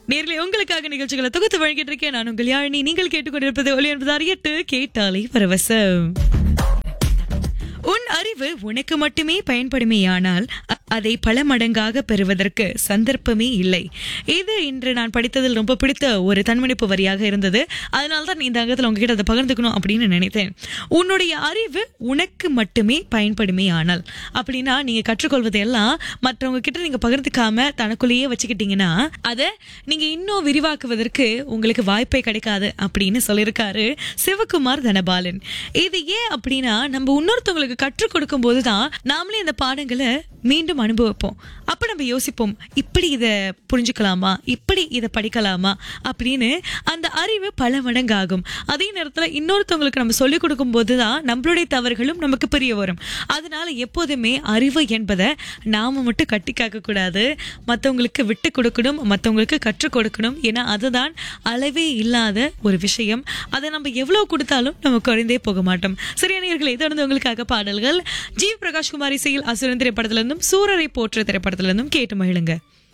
நேரில் உங்களுக்காக நிகழ்ச்சிகளை தொகுத்து வழங்கிட்டு இருக்கேன் நான் உங்கள் யாழினி நீங்கள் கேட்டுக்கொண்டிருப்பது ஒளி என்பது அறியட்டு கேட்டாலே பரவசம் உன் அறிவு உனக்கு மட்டுமே பயன்படுமேயானால் அ- அதை பல மடங்காக பெறுவதற்கு சந்தர்ப்பமே இல்லை இது இன்று நான் படித்ததில் ரொம்ப பிடித்த ஒரு தன்மணிப்பு வரியாக இருந்தது அதனால தான் இந்த அங்கத்தில் உங்ககிட்ட அதை பகிர்ந்துக்கணும் அப்படின்னு நினைத்தேன் உன்னுடைய அறிவு உனக்கு மட்டுமே பயன்படுமே ஆனால் அப்படின்னா நீங்க கற்றுக்கொள்வது எல்லாம் மற்றவங்க கிட்ட நீங்க பகிர்ந்துக்காம தனக்குள்ளேயே வச்சுக்கிட்டீங்கன்னா அதை நீங்க இன்னும் விரிவாக்குவதற்கு உங்களுக்கு வாய்ப்பே கிடைக்காது அப்படின்னு சொல்லியிருக்காரு சிவகுமார் தனபாலன் இது ஏன் அப்படின்னா நம்ம இன்னொருத்தவங்களுக்கு கற்றுக் கொடுக்கும் போதுதான் நாமளே இந்த பாடங்களை மீண்டும் அனுபவிப்போம் அப்ப நம்ம யோசிப்போம் இப்படி இதை புரிஞ்சுக்கலாமா இப்படி இதை படிக்கலாமா அப்படின்னு அந்த அறிவு பல மடங்காகும் அதே நேரத்துல இன்னொருத்தவங்களுக்கு நம்ம சொல்லிக் கொடுக்கும் போதுதான் நம்மளுடைய தவறுகளும் நமக்கு புரிய வரும் அதனால எப்போதுமே அறிவு என்பதை நாம மட்டும் கட்டி காக்க கூடாது மற்றவங்களுக்கு விட்டு கொடுக்கணும் மற்றவங்களுக்கு கற்றுக் கொடுக்கணும் ஏன்னா அதுதான் அளவே இல்லாத ஒரு விஷயம் அதை நம்ம எவ்வளவு கொடுத்தாலும் நம்ம குறைந்தே போக மாட்டோம் சரியானியர்களை தொடர்ந்து உங்களுக்காக பாடல்கள் ஜி பிரகாஷ் குமார் இசையில் அசுரன் திரைப்படத்திலிருந்தும் சூரரை போற்று திரைப்படத்திலிருந்தும் கேட்டு மகிழுங்க